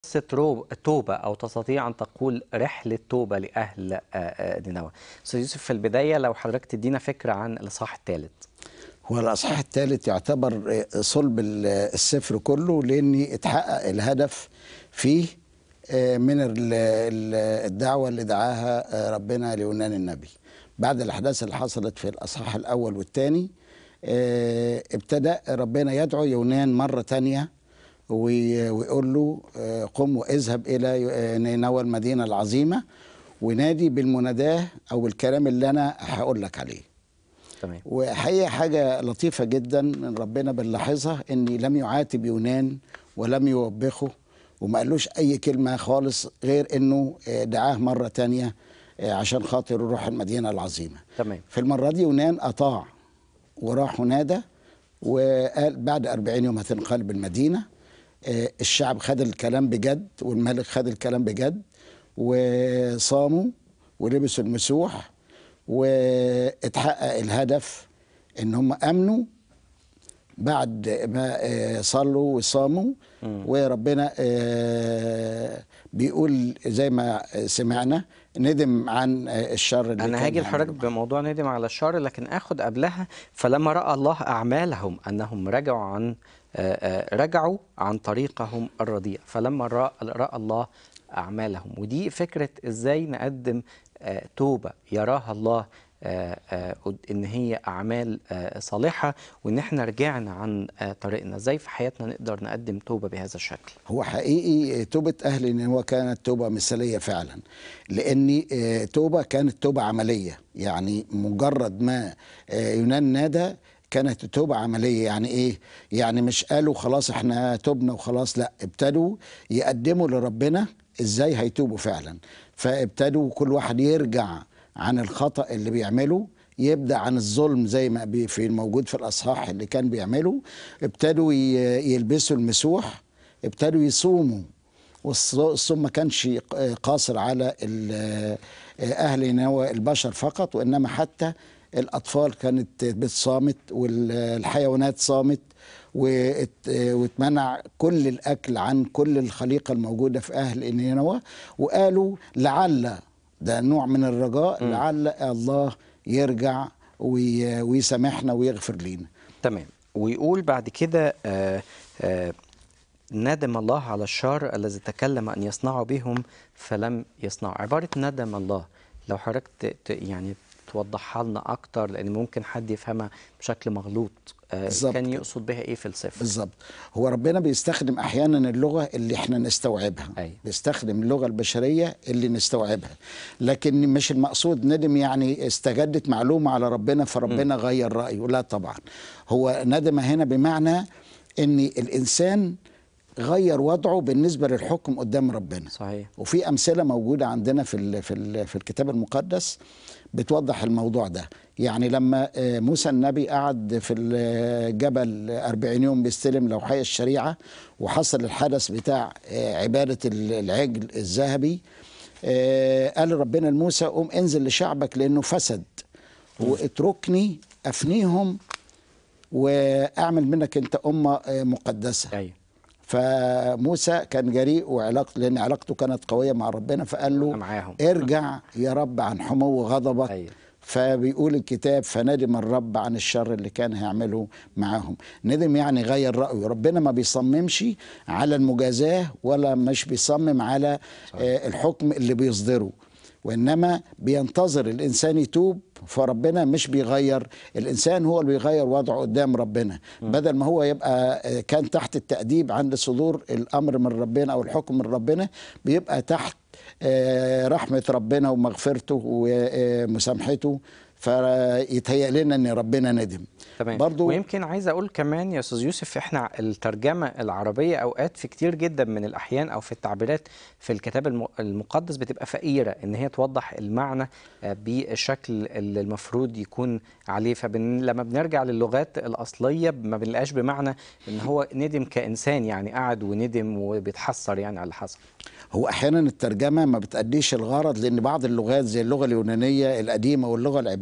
قصة توبة أو تستطيع أن تقول رحلة توبة لأهل نينوى أستاذ يوسف في البداية لو حضرتك تدينا فكرة عن الإصحاح الثالث هو الأصحاح الثالث يعتبر صلب السفر كله لأن اتحقق الهدف فيه من الدعوة اللي دعاها ربنا ليونان النبي بعد الأحداث اللي حصلت في الأصحاح الأول والثاني ابتدأ ربنا يدعو يونان مرة تانية ويقول له قم واذهب الى نينوى المدينه العظيمه ونادي بالمناداه او بالكلام اللي انا هقول لك عليه. تمام وحقيقه حاجه لطيفه جدا من ربنا بنلاحظها ان لم يعاتب يونان ولم يوبخه وما قالوش اي كلمه خالص غير انه دعاه مره تانية عشان خاطر يروح المدينه العظيمه. تمام في المره دي يونان اطاع وراح ونادى وقال بعد 40 يوم هتنقلب المدينه الشعب خد الكلام بجد والملك خد الكلام بجد وصاموا ولبسوا المسوح واتحقق الهدف ان هم امنوا بعد ما صلوا وصاموا وربنا بيقول زي ما سمعنا ندم عن الشر اللي أنا هاجي لحضرتك بموضوع ندم على الشر لكن آخد قبلها فلما رأى الله أعمالهم أنهم رجعوا عن رجعوا عن طريقهم الرديء فلما رأى, رأى الله أعمالهم ودي فكرة إزاي نقدم توبة يراها الله ان هي اعمال صالحه وان احنا رجعنا عن طريقنا ازاي في حياتنا نقدر نقدم توبه بهذا الشكل هو حقيقي توبه اهل ان هو كانت توبه مثاليه فعلا لان توبه كانت توبه عمليه يعني مجرد ما يونان نادى كانت التوبة عملية يعني إيه؟ يعني مش قالوا خلاص إحنا تبنا وخلاص لا ابتدوا يقدموا لربنا إزاي هيتوبوا فعلا فابتدوا كل واحد يرجع عن الخطأ اللي بيعمله يبدأ عن الظلم زي ما في الموجود في الأصحاح اللي كان بيعمله ابتدوا يلبسوا المسوح ابتدوا يصوموا والصوم ما كانش قاصر على أهل نينوى البشر فقط وإنما حتى الأطفال كانت بتصامت والحيوانات صامت واتمنع كل الأكل عن كل الخليقة الموجودة في أهل نينوى وقالوا لعل ده نوع من الرجاء م. لعل الله يرجع ويسامحنا ويغفر لنا تمام ويقول بعد كده آآ آآ ندم الله على الشر الذي تكلم أن يصنعوا بهم فلم يصنعوا عبارة ندم الله لو حضرتك يعني توضحها لنا اكتر لان ممكن حد يفهمها بشكل مغلوط بالزبط. كان يقصد بها ايه في الصفر بالظبط هو ربنا بيستخدم احيانا اللغه اللي احنا نستوعبها أي. بيستخدم اللغه البشريه اللي نستوعبها لكن مش المقصود ندم يعني استجدت معلومه على ربنا فربنا م. غير رايه لا طبعا هو ندم هنا بمعنى ان الانسان غير وضعه بالنسبه للحكم قدام ربنا صحيح وفي امثله موجوده عندنا في ال في ال في الكتاب المقدس بتوضح الموضوع ده يعني لما موسى النبي قعد في الجبل 40 يوم بيستلم لوحي الشريعه وحصل الحدث بتاع عباده العجل الذهبي قال ربنا لموسى قوم انزل لشعبك لانه فسد واتركني افنيهم واعمل منك انت امه مقدسه أيوه. فموسى كان جريء وعلاقته لان علاقته كانت قويه مع ربنا فقال له معاهم. ارجع يا رب عن حمو غضبك أيوه. فبيقول الكتاب فندم الرب عن الشر اللي كان هيعمله معاهم ندم يعني غير رأيه ربنا ما بيصممش على المجازاة ولا مش بيصمم على آه الحكم اللي بيصدره وإنما بينتظر الإنسان يتوب فربنا مش بيغير الانسان هو اللي بيغير وضعه قدام ربنا م. بدل ما هو يبقى كان تحت التاديب عند صدور الامر من ربنا او الحكم من ربنا بيبقى تحت رحمه ربنا ومغفرته ومسامحته فيتهيأ لنا ان ربنا ندم تمام برضو ويمكن عايز اقول كمان يا استاذ يوسف احنا الترجمه العربيه اوقات في كتير جدا من الاحيان او في التعبيرات في الكتاب المقدس بتبقى فقيره ان هي توضح المعنى بالشكل اللي المفروض يكون عليه فلما بنرجع للغات الاصليه ما بنلاقاش بمعنى ان هو ندم كانسان يعني قعد وندم وبيتحسر يعني على اللي حصل هو احيانا الترجمه ما بتاديش الغرض لان بعض اللغات زي اللغه اليونانيه القديمه واللغه العبريه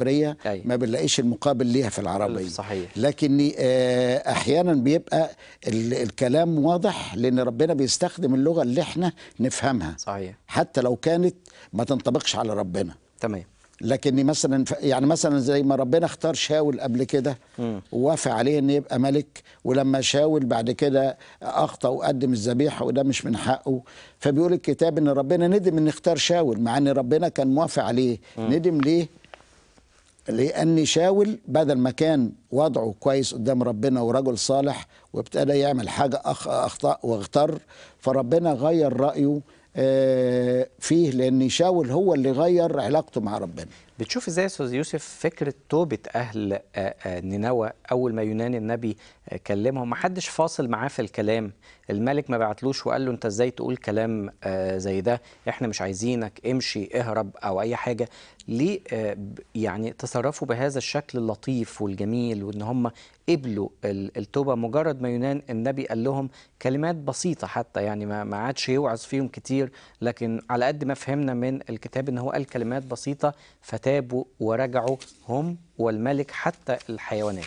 البشريه أي. ما بنلاقيش المقابل ليها في العربيه صحيح. لكن آه، احيانا بيبقى ال- الكلام واضح لان ربنا بيستخدم اللغه اللي احنا نفهمها صحيح حتى لو كانت ما تنطبقش على ربنا تمام لكن مثلا يعني مثلا زي ما ربنا اختار شاول قبل كده ووافق عليه ان يبقى ملك ولما شاول بعد كده اخطا وقدم الذبيحه وده مش من حقه فبيقول الكتاب ان ربنا ندم ان اختار شاول مع ان ربنا كان موافق عليه ندم ليه؟ لان شاول بدل ما كان وضعه كويس قدام ربنا ورجل صالح وابتدى يعمل حاجه أخ اخطا واغتر فربنا غير رايه آه، فيه لان شاول هو اللي غير علاقته مع ربنا بتشوف ازاي يا استاذ يوسف فكره توبه اهل آه، آه، نينوى اول ما يونان النبي آه، كلمهم ما حدش فاصل معاه في الكلام الملك ما بعتلوش وقال له انت ازاي تقول كلام آه، زي ده احنا مش عايزينك امشي اهرب او اي حاجه ليه آه، ب- يعني تصرفوا بهذا الشكل اللطيف والجميل وان هم قبلوا ال- التوبه مجرد ما يونان النبي قال لهم كلمات بسيطه حتى يعني ما ما عادش يوعظ فيهم كتير لكن على قد ما فهمنا من الكتاب ان هو قال كلمات بسيطه فتابوا ورجعوا هم والملك حتى الحيوانات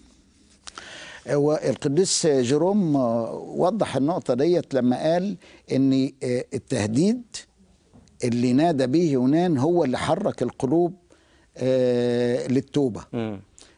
هو القديس جيروم آه، وضح النقطة ديت لما قال ان آه، التهديد اللي نادى به يونان هو اللي حرك القلوب آه، للتوبة مم.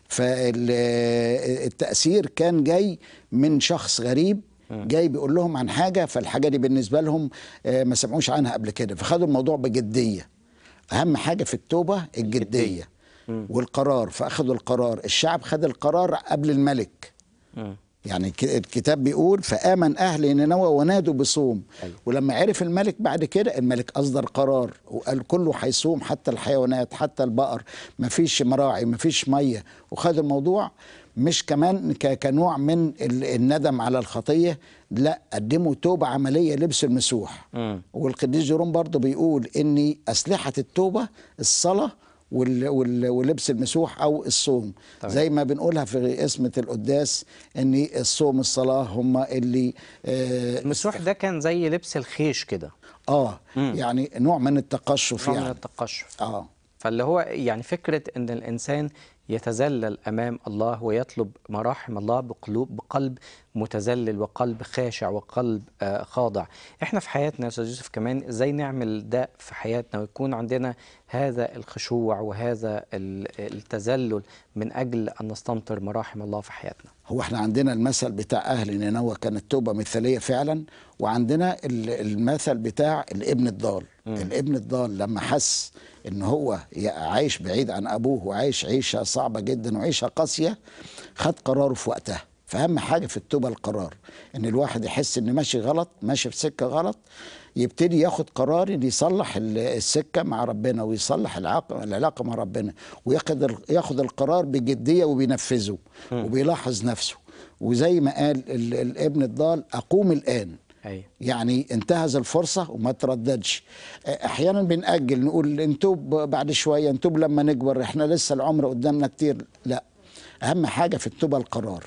فالتأثير كان جاي من شخص غريب جاي بيقول لهم عن حاجة فالحاجة دي بالنسبة لهم آه، ما سمعوش عنها قبل كده فخدوا الموضوع بجدية أهم حاجة في التوبة الجدية والقرار فأخذوا القرار الشعب خد القرار قبل الملك مم. يعني ك- الكتاب بيقول فآمن أهل نينوى ونادوا بصوم أيوة. ولما عرف الملك بعد كده الملك أصدر قرار وقال كله هيصوم حتى الحيوانات حتى البقر مفيش مراعي مفيش مية وخد الموضوع مش كمان ك- كنوع من ال- الندم على الخطية لا قدموا توبة عملية لبس المسوح مم. والقديس جيروم برضه بيقول ان اسلحه التوبه الصلاه وال وال ولبس المسوح او الصوم تمام. زي ما بنقولها في اسمه القداس ان الصوم الصلاه هم اللي اه, المسوح ده كان زي لبس الخيش كده آه يعني نوع من التقشف نوع من يعني التقشف اه فاللي هو يعني فكرة ان الانسان يتذلل امام الله ويطلب مراحم الله بقلوب بقلب متذلل وقلب خاشع وقلب آه خاضع احنا في حياتنا يا استاذ يوسف كمان ازاي نعمل ده في حياتنا ويكون عندنا هذا الخشوع وهذا ال- التذلل من اجل ان نستمطر مراحم الله في حياتنا هو احنا عندنا المثل بتاع اهل نينوى كانت توبه مثاليه فعلا وعندنا ال- المثل بتاع الابن الضال الابن الضال لما حس ان هو ي- عايش بعيد عن ابوه وعايش عيشه صعبه جدا وعيشه قاسيه خد قراره في وقتها فاهم حاجه في التوبه القرار ان الواحد يحس ان ماشي غلط ماشي في سكه غلط يبتدي ياخد قرار ان يصلح ال- السكه مع ربنا ويصلح العلاقه العلاقه مع ربنا وياخد ال- ياخد القرار بجديه وبينفذه وبيلاحظ نفسه وزي ما قال ال- الابن الضال اقوم الان ايوه يعني انتهز الفرصة وما ترددش احيانا بنأجل نقول نتوب بعد شوية نتوب لما نكبر احنا لسه العمر قدامنا كتير لا اهم حاجة في التوبة القرار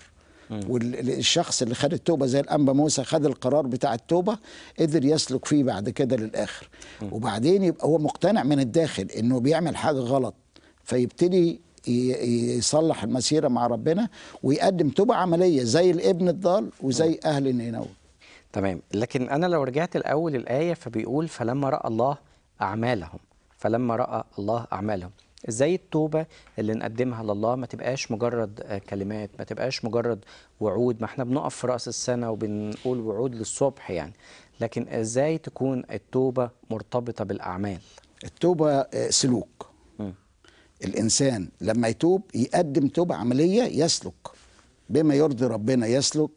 والشخص اللي خد التوبة زي الأنبا موسى خد القرار بتاع التوبة قدر يسلك فيه بعد كده للآخر وبعدين يبقى هو مقتنع من الداخل إنه بيعمل حاجة غلط فيبتدي ي- يصلح المسيرة مع ربنا ويقدم توبة عملية زي الابن الضال وزي أهل نينوى تمام لكن انا لو رجعت الاول الايه فبيقول فلما راى الله اعمالهم فلما راى الله اعمالهم ازاي التوبه اللي نقدمها لله ما تبقاش مجرد آه، كلمات ما تبقاش مجرد وعود ما احنا بنقف في راس السنه وبنقول وعود للصبح يعني لكن ازاي تكون التوبه مرتبطه بالاعمال التوبة آه، سلوك مم. الإنسان لما يتوب يقدم توبة عملية يسلك بما يرضي ربنا يسلك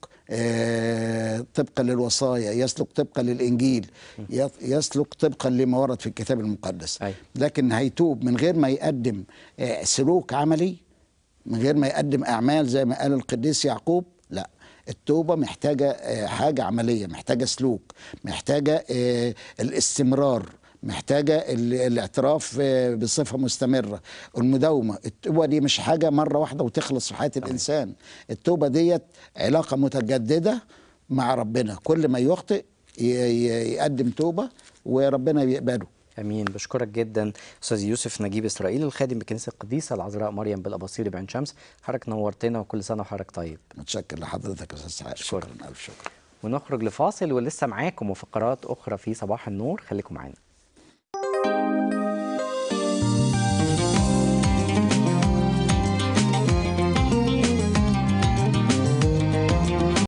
آه، طبقا للوصايا يسلك طبقا للإنجيل يط- يسلك طبقا لما ورد في الكتاب المقدس أيوة. لكن هيتوب من غير ما يقدم آه، سلوك عملي من غير ما يقدم أعمال زي ما قال القديس يعقوب لا التوبة محتاجة آه، حاجة عملية محتاجة سلوك محتاجة آه، الاستمرار محتاجة ال- الاعتراف آه، بصفة مستمرة المداومة التوبة دي مش حاجة مرة واحدة وتخلص في حياة الإنسان التوبة ديت علاقة متجددة مع ربنا كل ما يخطئ ي- ي- يقدم توبة وربنا بيقبله امين بشكرك جدا استاذ يوسف نجيب اسرائيل الخادم بكنيسه القديسه العذراء مريم بالاباصير بعين شمس حضرتك نورتنا وكل سنه وحضرتك طيب متشكر لحضرتك يا استاذ سعاد شكراً. شكرا الف شكر ونخرج لفاصل ولسه معاكم وفقرات اخرى في صباح النور خليكم معانا